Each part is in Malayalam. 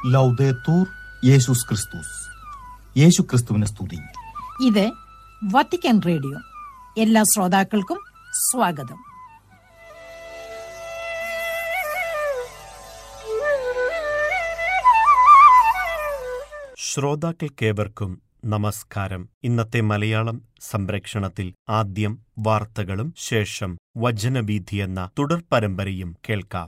ലൗദേത്തൂർ യേശുസ് ക്രിസ്തുസ് യേശു ക്രിസ്തുവിനെ സ്തുതി ഇത് വത്തിക്കാൻ റേഡിയോ എല്ലാ ശ്രോതാക്കൾക്കും സ്വാഗതം ശ്രോതാക്കൾക്കേവർക്കും നമസ്കാരം ഇന്നത്തെ മലയാളം സംപ്രേക്ഷണത്തിൽ ആദ്യം വാർത്തകളും ശേഷം വചനവീഥി എന്ന തുടർ പരമ്പരയും കേൾക്കാം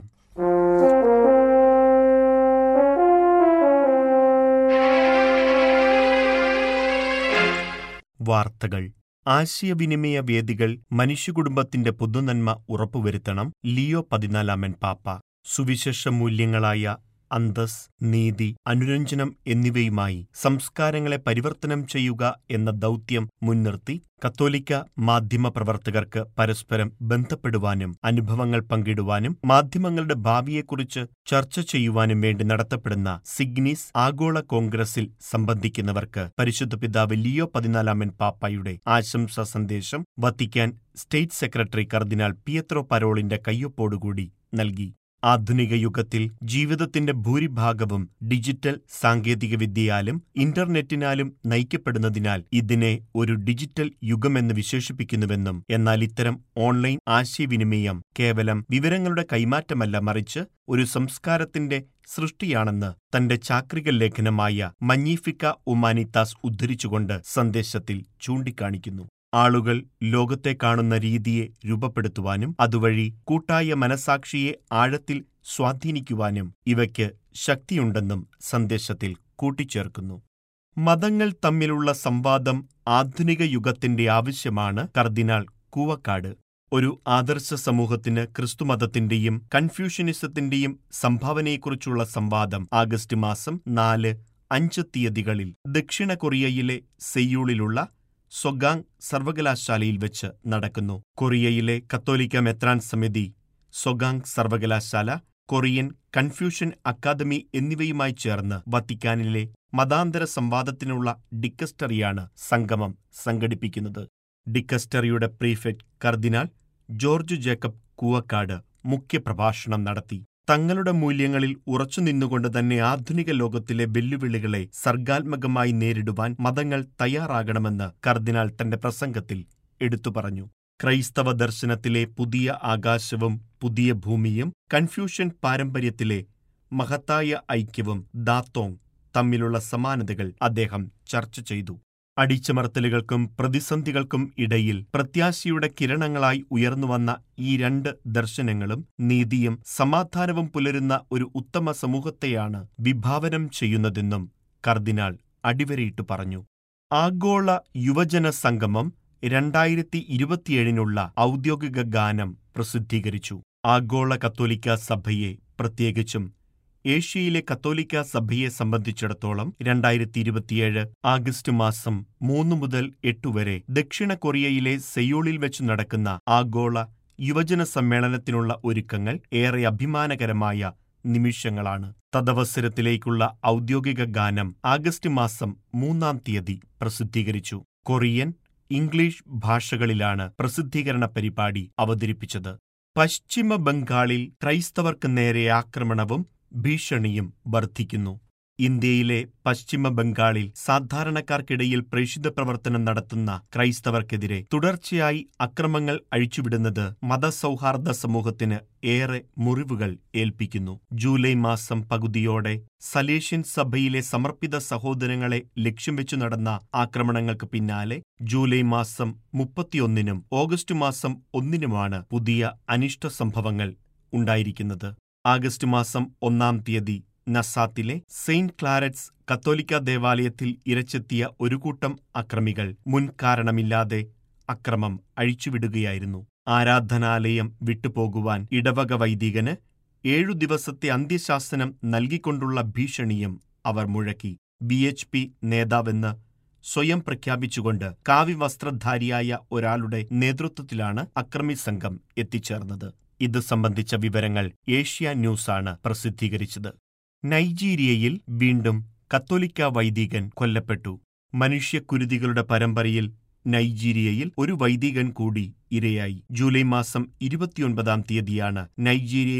വാർത്തകൾ ആശയവിനിമയ വേദികൾ മനുഷ്യകുടുംബത്തിന്റെ പൊതുനന്മ ഉറപ്പുവരുത്തണം ലിയോ പതിനാലാമൻ പാപ്പ സുവിശേഷ മൂല്യങ്ങളായ അന്തസ് നീതി അനുരഞ്ജനം എന്നിവയുമായി സംസ്കാരങ്ങളെ പരിവർത്തനം ചെയ്യുക എന്ന ദൗത്യം മുൻനിർത്തി കത്തോലിക്ക മാധ്യമ പ്രവർത്തകർക്ക് പരസ്പരം ബന്ധപ്പെടുവാനും അനുഭവങ്ങൾ പങ്കിടുവാനും മാധ്യമങ്ങളുടെ ഭാവിയെക്കുറിച്ച് ചർച്ച ചെയ്യുവാനും വേണ്ടി നടത്തപ്പെടുന്ന സിഗ്നീസ് ആഗോള കോൺഗ്രസിൽ സംബന്ധിക്കുന്നവർക്ക് പരിശുദ്ധ പിതാവ് ലിയോ പതിനാലാമൻ പാപ്പായുടെ ആശംസാ സന്ദേശം വത്തിക്കാൻ സ്റ്റേറ്റ് സെക്രട്ടറി കർദിനാൾ പിയത്രോ പരോളിന്റെ കയ്യൊപ്പോടുകൂടി നൽകി ആധുനിക യുഗത്തിൽ ജീവിതത്തിന്റെ ഭൂരിഭാഗവും ഡിജിറ്റൽ സാങ്കേതികവിദ്യയാലും ഇന്റർനെറ്റിനാലും നയിക്കപ്പെടുന്നതിനാൽ ഇതിനെ ഒരു ഡിജിറ്റൽ യുഗമെന്ന് വിശേഷിപ്പിക്കുന്നുവെന്നും എന്നാൽ ഇത്തരം ഓൺലൈൻ ആശയവിനിമയം കേവലം വിവരങ്ങളുടെ കൈമാറ്റമല്ല മറിച്ച് ഒരു സംസ്കാരത്തിന്റെ സൃഷ്ടിയാണെന്ന് തന്റെ ചാക്രിക ലേഖനമായ മഞ്ഞീഫിക്ക ഉമാനിത്താസ് ഉദ്ധരിച്ചുകൊണ്ട് സന്ദേശത്തിൽ ചൂണ്ടിക്കാണിക്കുന്നു ആളുകൾ ലോകത്തെ കാണുന്ന രീതിയെ രൂപപ്പെടുത്തുവാനും അതുവഴി കൂട്ടായ മനസാക്ഷിയെ ആഴത്തിൽ സ്വാധീനിക്കുവാനും ഇവയ്ക്ക് ശക്തിയുണ്ടെന്നും സന്ദേശത്തിൽ കൂട്ടിച്ചേർക്കുന്നു മതങ്ങൾ തമ്മിലുള്ള സംവാദം ആധുനിക യുഗത്തിന്റെ ആവശ്യമാണ് കർദിനാൾ കൂവക്കാട് ഒരു ആദർശ സമൂഹത്തിന് ക്രിസ്തുമതത്തിന്റെയും കൺഫ്യൂഷനിസത്തിന്റെയും സംഭാവനയെക്കുറിച്ചുള്ള സംവാദം ആഗസ്റ്റ് മാസം നാല് അഞ്ച് തീയതികളിൽ ദക്ഷിണ കൊറിയയിലെ സെയ്യൂളിലുള്ള സൊഗാങ് സർവകലാശാലയിൽ വെച്ച് നടക്കുന്നു കൊറിയയിലെ കത്തോലിക്ക മെത്രാൻ സമിതി സൊഗാങ് സർവകലാശാല കൊറിയൻ കൺഫ്യൂഷൻ അക്കാദമി എന്നിവയുമായി ചേർന്ന് വത്തിക്കാനിലെ മതാന്തര സംവാദത്തിനുള്ള ഡിക്കസ്റ്ററിയാണ് സംഗമം സംഘടിപ്പിക്കുന്നത് ഡിക്കസ്റ്ററിയുടെ പ്രീഫെക്ട് കർദിനാൾ ജോർജ് ജേക്കബ് കൂവക്കാട് മുഖ്യപ്രഭാഷണം നടത്തി തങ്ങളുടെ മൂല്യങ്ങളിൽ ഉറച്ചുനിന്നുകൊണ്ട് തന്നെ ആധുനിക ലോകത്തിലെ വെല്ലുവിളികളെ സർഗാത്മകമായി നേരിടുവാൻ മതങ്ങൾ തയ്യാറാകണമെന്ന് കർദിനാൾ തന്റെ പ്രസംഗത്തിൽ എടുത്തു പറഞ്ഞു ക്രൈസ്തവ ദർശനത്തിലെ പുതിയ ആകാശവും പുതിയ ഭൂമിയും കൺഫ്യൂഷൻ പാരമ്പര്യത്തിലെ മഹത്തായ ഐക്യവും ദാത്തോങ് തമ്മിലുള്ള സമാനതകൾ അദ്ദേഹം ചർച്ച ചെയ്തു അടിച്ചമർത്തലുകൾക്കും പ്രതിസന്ധികൾക്കും ഇടയിൽ പ്രത്യാശയുടെ കിരണങ്ങളായി ഉയർന്നുവന്ന ഈ രണ്ട് ദർശനങ്ങളും നീതിയും സമാധാനവും പുലരുന്ന ഒരു ഉത്തമ സമൂഹത്തെയാണ് വിഭാവനം ചെയ്യുന്നതെന്നും കർദിനാൾ അടിവരയിട്ടു പറഞ്ഞു ആഗോള യുവജന സംഗമം രണ്ടായിരത്തി ഇരുപത്തിയേഴിനുള്ള ഔദ്യോഗിക ഗാനം പ്രസിദ്ധീകരിച്ചു ആഗോള കത്തോലിക്ക സഭയെ പ്രത്യേകിച്ചും ഏഷ്യയിലെ കത്തോലിക്ക സഭയെ സംബന്ധിച്ചിടത്തോളം രണ്ടായിരത്തി ഇരുപത്തിയേഴ് ആഗസ്റ്റ് മാസം മൂന്ന് മുതൽ എട്ട് വരെ ദക്ഷിണ കൊറിയയിലെ സെയൂളിൽ വെച്ച് നടക്കുന്ന ആഗോള യുവജന സമ്മേളനത്തിനുള്ള ഒരുക്കങ്ങൾ ഏറെ അഭിമാനകരമായ നിമിഷങ്ങളാണ് തദവസരത്തിലേക്കുള്ള ഔദ്യോഗിക ഗാനം ആഗസ്റ്റ് മാസം മൂന്നാം തീയതി പ്രസിദ്ധീകരിച്ചു കൊറിയൻ ഇംഗ്ലീഷ് ഭാഷകളിലാണ് പ്രസിദ്ധീകരണ പരിപാടി അവതരിപ്പിച്ചത് പശ്ചിമ ബംഗാളിൽ ക്രൈസ്തവർക്ക് നേരെ ആക്രമണവും ഭീഷണിയും വർദ്ധിക്കുന്നു ഇന്ത്യയിലെ പശ്ചിമ ബംഗാളിൽ സാധാരണക്കാർക്കിടയിൽ പ്രേഷിത പ്രവർത്തനം നടത്തുന്ന ക്രൈസ്തവർക്കെതിരെ തുടർച്ചയായി അക്രമങ്ങൾ അഴിച്ചുവിടുന്നത് മതസൗഹാർദ്ദ സമൂഹത്തിന് ഏറെ മുറിവുകൾ ഏൽപ്പിക്കുന്നു ജൂലൈ മാസം പകുതിയോടെ സലേഷ്യൻ സഭയിലെ സമർപ്പിത സഹോദരങ്ങളെ ലക്ഷ്യം വെച്ചു നടന്ന ആക്രമണങ്ങൾക്ക് പിന്നാലെ ജൂലൈ മാസം മുപ്പത്തിയൊന്നിനും ഓഗസ്റ്റ് മാസം ഒന്നിനുമാണ് പുതിയ അനിഷ്ട സംഭവങ്ങൾ ഉണ്ടായിരിക്കുന്നത് ആഗസ്റ്റ് മാസം ഒന്നാം തീയതി നസാത്തിലെ സെയിന്റ് ക്ലാരറ്റ്സ് കത്തോലിക്ക ദേവാലയത്തിൽ ഇരച്ചെത്തിയ ഒരു കൂട്ടം അക്രമികൾ മുൻകാരണമില്ലാതെ അക്രമം അഴിച്ചുവിടുകയായിരുന്നു ആരാധനാലയം വിട്ടുപോകുവാൻ ഇടവക വൈദികന് ഏഴു ദിവസത്തെ അന്ത്യശാസനം നൽകിക്കൊണ്ടുള്ള ഭീഷണിയും അവർ മുഴക്കി ബി എച്ച് പി നേതാവെന്ന് സ്വയം പ്രഖ്യാപിച്ചുകൊണ്ട് കാവ്യവസ്ത്രധാരിയായ ഒരാളുടെ നേതൃത്വത്തിലാണ് അക്രമി സംഘം എത്തിച്ചേർന്നത് ഇത് സംബന്ധിച്ച വിവരങ്ങൾ ഏഷ്യ ന്യൂസാണ് പ്രസിദ്ധീകരിച്ചത് നൈജീരിയയിൽ വീണ്ടും കത്തോലിക്ക വൈദികൻ കൊല്ലപ്പെട്ടു മനുഷ്യക്കുരുതികളുടെ പരമ്പരയിൽ നൈജീരിയയിൽ ഒരു വൈദികൻ കൂടി ഇരയായി ജൂലൈ മാസം ഇരുപത്തിയൊൻപതാം തീയതിയാണ് നൈജീരിയ